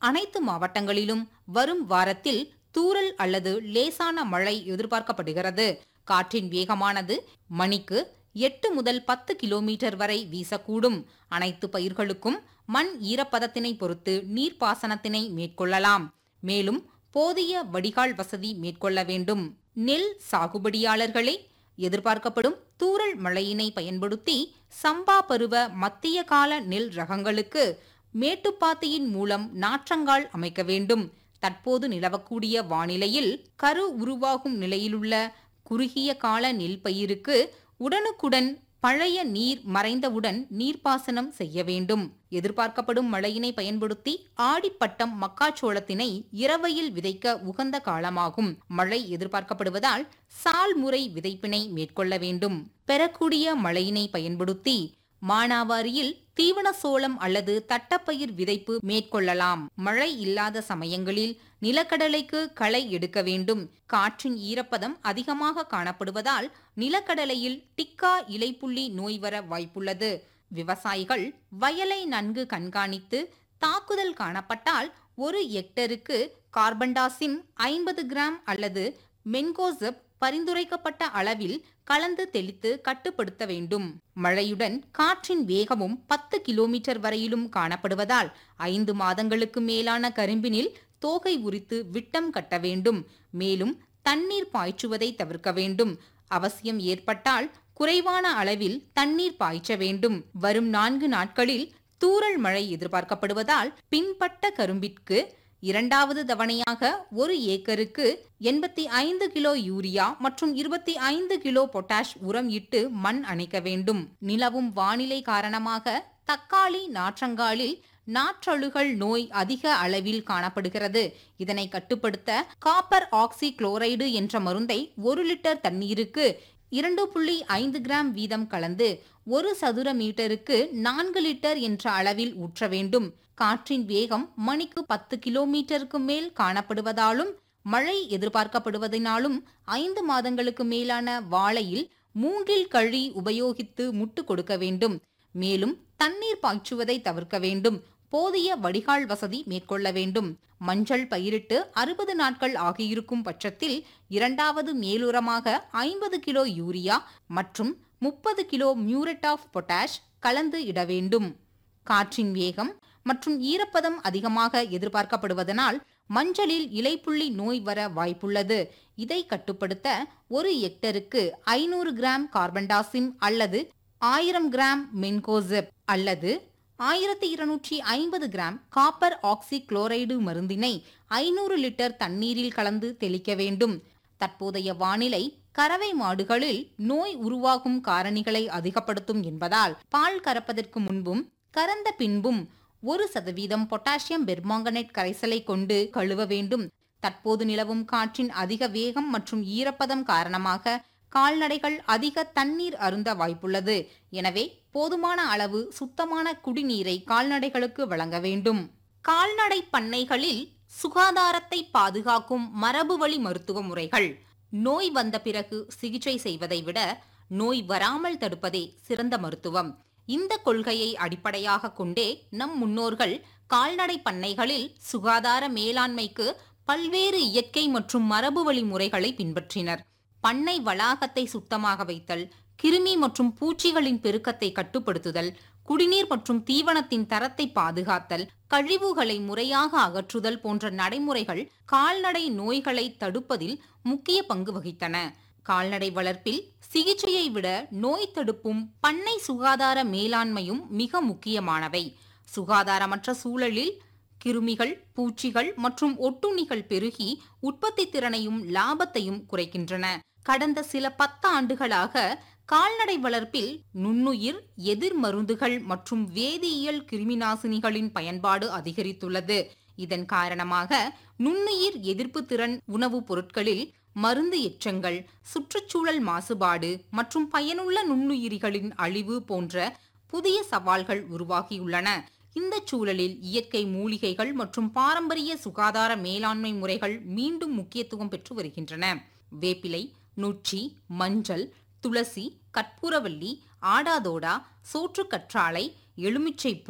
அனைத்து மாவட்டங்களிலும் வரும் வாரத்தில் தூறல் அல்லது லேசான மழை எதிர்பார்க்கப்படுகிறது காற்றின் வேகமானது மணிக்கு எட்டு முதல் பத்து கிலோமீட்டர் வரை வீசக்கூடும் அனைத்து பயிர்களுக்கும் மண் ஈரப்பதத்தினை பொறுத்து நீர்ப்பாசனத்தினை மேற்கொள்ளலாம் மேலும் போதிய வடிகால் வசதி மேற்கொள்ள வேண்டும் நெல் சாகுபடியாளர்களே எதிர்பார்க்கப்படும் தூறல் மழையினை பயன்படுத்தி சம்பா பருவ மத்திய கால நெல் ரகங்களுக்கு மேட்டுப்பாத்தியின் மூலம் நாற்றங்கால் அமைக்க வேண்டும் தற்போது நிலவக்கூடிய வானிலையில் கரு உருவாகும் நிலையிலுள்ள குறுகிய கால நெல் பயிருக்கு உடனுக்குடன் பழைய நீர் மறைந்தவுடன் நீர்ப்பாசனம் செய்ய வேண்டும் எதிர்பார்க்கப்படும் மழையினை பயன்படுத்தி ஆடிப்பட்டம் மக்காச்சோளத்தினை இரவையில் விதைக்க உகந்த காலமாகும் மழை எதிர்பார்க்கப்படுவதால் சால் முறை விதைப்பினை மேற்கொள்ள வேண்டும் பெறக்கூடிய மழையினை பயன்படுத்தி மானாவாரியில் தீவன சோளம் அல்லது தட்டப்பயிர் விதைப்பு மேற்கொள்ளலாம் மழை இல்லாத சமயங்களில் நிலக்கடலைக்கு களை எடுக்க வேண்டும் காற்றின் ஈரப்பதம் அதிகமாக காணப்படுவதால் நிலக்கடலையில் டிக்கா இலைப்புள்ளி நோய் வர வாய்ப்புள்ளது விவசாயிகள் வயலை நன்கு கண்காணித்து தாக்குதல் காணப்பட்டால் ஒரு ஹெக்டருக்கு கார்பன்டாசிம் ஐம்பது கிராம் அல்லது மென்கோசப் பரிந்துரைக்கப்பட்ட அளவில் கலந்து தெளித்து கட்டுப்படுத்த வேண்டும் மழையுடன் காற்றின் வேகமும் பத்து கிலோமீட்டர் வரையிலும் காணப்படுவதால் ஐந்து மாதங்களுக்கு மேலான கரும்பினில் தோகை உரித்து விட்டம் கட்ட வேண்டும் மேலும் தண்ணீர் பாய்ச்சுவதை தவிர்க்க வேண்டும் அவசியம் ஏற்பட்டால் குறைவான அளவில் தண்ணீர் பாய்ச்ச வேண்டும் வரும் நான்கு நாட்களில் தூறல் மழை எதிர்பார்க்கப்படுவதால் பின்பட்ட கரும்பிற்கு இரண்டாவது தவணையாக ஒரு ஏக்கருக்கு எண்பத்தி ஐந்து கிலோ யூரியா மற்றும் இருபத்தி ஐந்து கிலோ பொட்டாஷ் உரம் இட்டு மண் அணைக்க வேண்டும் நிலவும் வானிலை காரணமாக தக்காளி நாற்றங்காலில் நாற்றழுகல் நோய் அதிக அளவில் காணப்படுகிறது இதனை கட்டுப்படுத்த காப்பர் ஆக்சி குளோரைடு என்ற மருந்தை ஒரு லிட்டர் தண்ணீருக்கு இரண்டு புள்ளி ஐந்து கிராம் வீதம் கலந்து ஒரு சதுர மீட்டருக்கு நான்கு லிட்டர் என்ற அளவில் ஊற்ற வேண்டும் காற்றின் வேகம் மணிக்கு பத்து கிலோமீட்டருக்கு மேல் காணப்படுவதாலும் மழை எதிர்பார்க்கப்படுவதனாலும் ஐந்து மாதங்களுக்கு மேலான வாழையில் மூங்கில் கழி உபயோகித்து முட்டு கொடுக்க வேண்டும் மேலும் தண்ணீர் பாய்ச்சுவதை தவிர்க்க வேண்டும் போதிய வடிகால் வசதி மேற்கொள்ள வேண்டும் மஞ்சள் பயிரிட்டு அறுபது நாட்கள் ஆகியிருக்கும் பட்சத்தில் இரண்டாவது மேலுரமாக ஐம்பது கிலோ யூரியா மற்றும் முப்பது கிலோ மியூரேட் ஆஃப் பொட்டாஷ் கலந்து இட வேண்டும் காற்றின் வேகம் மற்றும் ஈரப்பதம் அதிகமாக எதிர்பார்க்கப்படுவதனால் மஞ்சளில் இலைப்புள்ளி நோய் வர வாய்ப்புள்ளது இதை கட்டுப்படுத்த ஒரு ஹெக்டருக்கு ஐநூறு கிராம் கார்பன்டாசிம் அல்லது ஆயிரம் கிராம் மென்கோசெப் அல்லது ஆயிரத்தி இருநூற்றி ஐம்பது கிராம் காப்பர் ஆக்சி குளோரைடு மருந்தினை ஐநூறு லிட்டர் தண்ணீரில் கலந்து தெளிக்க வேண்டும் தற்போதைய வானிலை கறவை மாடுகளில் நோய் உருவாகும் காரணிகளை அதிகப்படுத்தும் என்பதால் பால் கறப்பதற்கு முன்பும் கறந்த பின்பும் ஒரு சதவீதம் பொட்டாசியம் பெர்மாங்கனேட் கரைசலை கொண்டு கழுவ வேண்டும் தற்போது நிலவும் காற்றின் அதிக வேகம் மற்றும் ஈரப்பதம் காரணமாக கால்நடைகள் அதிக தண்ணீர் அருந்த வாய்ப்புள்ளது எனவே போதுமான அளவு சுத்தமான குடிநீரை கால்நடைகளுக்கு வழங்க வேண்டும் கால்நடை பண்ணைகளில் சுகாதாரத்தை பாதுகாக்கும் மரபுவழி மருத்துவ முறைகள் நோய் வந்த பிறகு சிகிச்சை செய்வதை விட நோய் வராமல் தடுப்பதே சிறந்த மருத்துவம் இந்த கொள்கையை அடிப்படையாக கொண்டே நம் முன்னோர்கள் கால்நடை பண்ணைகளில் சுகாதார மேலாண்மைக்கு பல்வேறு இயற்கை மற்றும் மரபுவழி முறைகளை பின்பற்றினர் பண்ணை வளாகத்தை சுத்தமாக வைத்தல் கிருமி மற்றும் பூச்சிகளின் பெருக்கத்தை கட்டுப்படுத்துதல் குடிநீர் மற்றும் தீவனத்தின் தரத்தை பாதுகாத்தல் கழிவுகளை முறையாக அகற்றுதல் போன்ற நடைமுறைகள் கால்நடை நோய்களை தடுப்பதில் முக்கிய பங்கு வகித்தன கால்நடை வளர்ப்பில் சிகிச்சையை விட நோய் தடுப்பும் பண்ணை சுகாதார மேலாண்மையும் மிக முக்கியமானவை சுகாதாரமற்ற சூழலில் கிருமிகள் பூச்சிகள் மற்றும் ஒட்டுண்ணிகள் பெருகி உற்பத்தி திறனையும் லாபத்தையும் குறைக்கின்றன கடந்த சில பத்தாண்டுகளாக கால்நடை வளர்ப்பில் நுண்ணுயிர் எதிர் மருந்துகள் மற்றும் வேதியியல் கிருமிநாசினிகளின் பயன்பாடு அதிகரித்துள்ளது இதன் காரணமாக நுண்ணுயிர் எதிர்ப்பு திறன் உணவுப் பொருட்களில் மருந்து எச்சங்கள் சுற்றுச்சூழல் மாசுபாடு மற்றும் பயனுள்ள நுண்ணுயிரிகளின் அழிவு போன்ற புதிய சவால்கள் உருவாகியுள்ளன இந்த சூழலில் இயற்கை மூலிகைகள் மற்றும் பாரம்பரிய சுகாதார மேலாண்மை முறைகள் மீண்டும் முக்கியத்துவம் பெற்று வருகின்றன வேப்பிலை நொச்சி மஞ்சள் துளசி கற்பூரவல்லி ஆடாதோடா சோற்றுக்கற்றாழை எலுமிச்சை புல்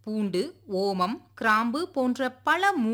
பூண்டு ஓமம் கிராம்பு போன்ற பல